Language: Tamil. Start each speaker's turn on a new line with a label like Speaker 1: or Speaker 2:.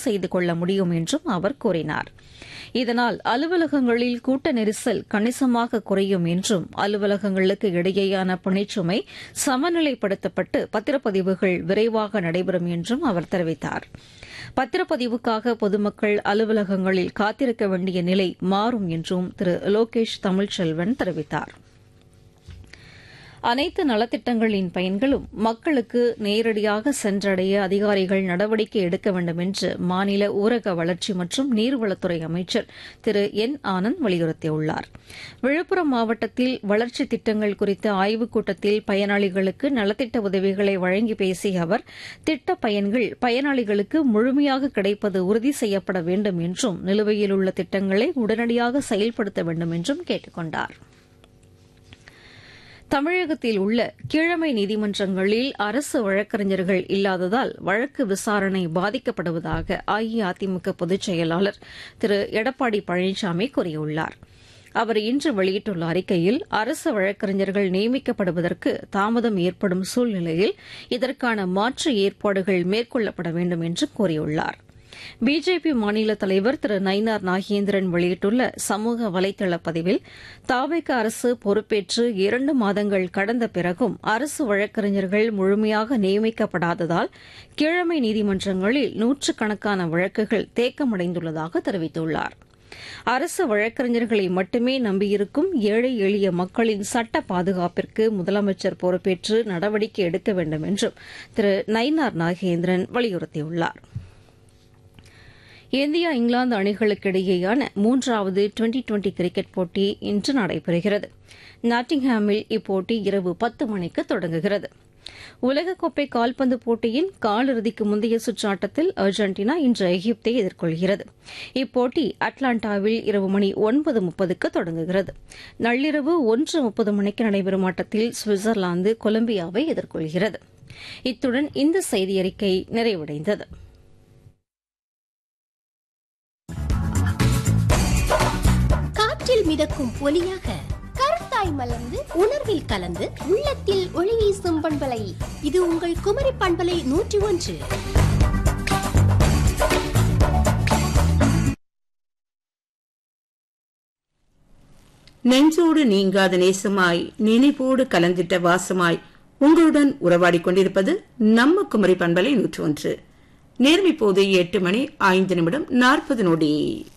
Speaker 1: செய்து கொள்ள முடியும் என்றும் அவர் கூறினார் இதனால் அலுவலகங்களில் கூட்ட நெரிசல் கணிசமாக குறையும் என்றும் அலுவலகங்களுக்கு இடையேயான பணிச்சுமை சமநிலைப்படுத்தப்பட்டு பத்திரப்பதிவுகள் விரைவாக நடைபெறும் என்றும் அவர் தெரிவித்தார் பத்திரப்பதிவுக்காக பொதுமக்கள் அலுவலகங்களில் காத்திருக்க வேண்டிய நிலை மாறும் என்றும் திரு லோகேஷ் தமிழ்ச்செல்வன் தெரிவித்தார் அனைத்து நலத்திட்டங்களின் பயன்களும் மக்களுக்கு நேரடியாக சென்றடைய அதிகாரிகள் நடவடிக்கை எடுக்க வேண்டும் என்று மாநில ஊரக வளர்ச்சி மற்றும் நீர்வளத்துறை அமைச்சர் திரு என் ஆனந்த் வலியுறுத்தியுள்ளார் விழுப்புரம் மாவட்டத்தில் வளர்ச்சித் திட்டங்கள் குறித்த ஆய்வுக் கூட்டத்தில் பயனாளிகளுக்கு நலத்திட்ட உதவிகளை வழங்கி பேசிய அவர் திட்ட பயன்கள் பயனாளிகளுக்கு முழுமையாக கிடைப்பது உறுதி செய்யப்பட வேண்டும் என்றும் நிலுவையில் உள்ள திட்டங்களை உடனடியாக செயல்படுத்த வேண்டும் என்றும் கேட்டுக் கொண்டாா் தமிழகத்தில் உள்ள கீழமை நீதிமன்றங்களில் அரசு வழக்கறிஞர்கள் இல்லாததால் வழக்கு விசாரணை பாதிக்கப்படுவதாக அஇஅதிமுக பொதுச் செயலாளர் திரு எடப்பாடி பழனிசாமி கூறியுள்ளார் அவர் இன்று வெளியிட்டுள்ள அறிக்கையில் அரசு வழக்கறிஞர்கள் நியமிக்கப்படுவதற்கு தாமதம் ஏற்படும் சூழ்நிலையில் இதற்கான மாற்று ஏற்பாடுகள் மேற்கொள்ளப்பட வேண்டும் என்று கூறியுள்ளார் பிஜேபி மாநில தலைவர் திரு நயினார் நாகேந்திரன் வெளியிட்டுள்ள சமூக வலைதள பதிவில் தாவேக அரசு பொறுப்பேற்று இரண்டு மாதங்கள் கடந்த பிறகும் அரசு வழக்கறிஞர்கள் முழுமையாக நியமிக்கப்படாததால் கீழமை நீதிமன்றங்களில் நூற்றுக்கணக்கான வழக்குகள் தேக்கமடைந்துள்ளதாக தெரிவித்துள்ளார் அரசு வழக்கறிஞர்களை மட்டுமே நம்பியிருக்கும் ஏழை எளிய மக்களின் சட்ட பாதுகாப்பிற்கு முதலமைச்சர் பொறுப்பேற்று நடவடிக்கை எடுக்க வேண்டும் என்றும் திரு நயினார் நாகேந்திரன் வலியுறுத்தியுள்ளாா் இந்தியா இங்கிலாந்து அணிகளுக்கிடையேயான மூன்றாவது டுவெண்டி டுவெண்டி கிரிக்கெட் போட்டி இன்று நடைபெறுகிறது நாட்டிங்ஹாமில் இப்போட்டி இரவு பத்து மணிக்கு தொடங்குகிறது உலகக்கோப்பை கால்பந்து போட்டியின் காலிறுதிக்கு முந்தைய சுற்று ஆட்டத்தில் அர்ஜென்டினா இன்று எகிப்தை எதிர்கொள்கிறது இப்போட்டி அட்லாண்டாவில் இரவு மணி ஒன்பது முப்பதுக்கு தொடங்குகிறது நள்ளிரவு ஒன்று முப்பது மணிக்கு நடைபெறும் ஆட்டத்தில் சுவிட்சர்லாந்து கொலம்பியாவை எதிர்கொள்கிறது இத்துடன் இந்த செய்தியறிக்கை நிறைவடைந்தது
Speaker 2: காற்றில் மிதக்கும் ஒலியாக கருத்தாய் மலர்ந்து உணர்வில் கலந்து உள்ளத்தில் ஒளி வீசும் பண்பலை இது உங்கள் குமரி பண்பலை நூற்றி ஒன்று
Speaker 3: நெஞ்சோடு நீங்காத நேசமாய் நினைவோடு கலந்திட்ட வாசமாய் உங்களுடன் உறவாடிக் கொண்டிருப்பது நம்ம குமரி பண்பலை நூற்று ஒன்று நேர்மை போது எட்டு மணி ஐந்து நிமிடம் நாற்பது நொடி